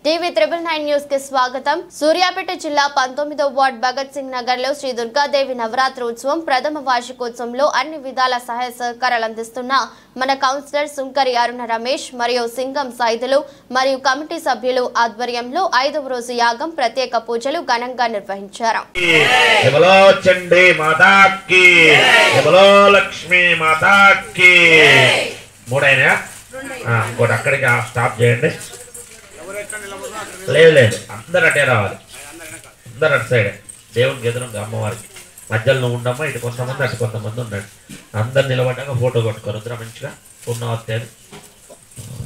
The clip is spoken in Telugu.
టీవీ త్రిబుల్ నైన్ న్యూస్ కి స్వాగతం సూర్యాపేట జిల్లా పంతొమ్మిదో వార్డ్ భగత్ సింగ్ నగర్ లో శ్రీ దుర్గాదేవి నవరాత్రి ఉత్సవం ప్రథమ వార్షికోత్సవంలో అన్ని విధాల సహాయ సహకారాలు అందిస్తున్న మన కౌన్సిలర్ సుంకరి అరుణ రమేష్ మరియు సింగం సైదులు మరియు కమిటీ సభ్యులు ఆధ్వర్యంలో ఐదవ రోజు యాగం ప్రత్యేక పూజలు ఘనంగా నిర్వహించారు శబలో చండీ మాతాకి శబలో లక్ష్మీ మాతాకి మూడైనా ఇంకోటి అక్కడికి ఆ స్టాప్ చేయండి లేదు లేదు అందరు అటే రావాలి అందరు అటు సైడ్ దేవునికి ఎదురుంది అమ్మవారికి మధ్యలో నువ్వు ఉండమ్మా ఇటు కొంతమంది అటు కొంతమంది ఉండండి అందరు నిలబడ్డాక ఫోటో కొట్టుకో రుద్ర మంచిగా ఉన్నవత్తారు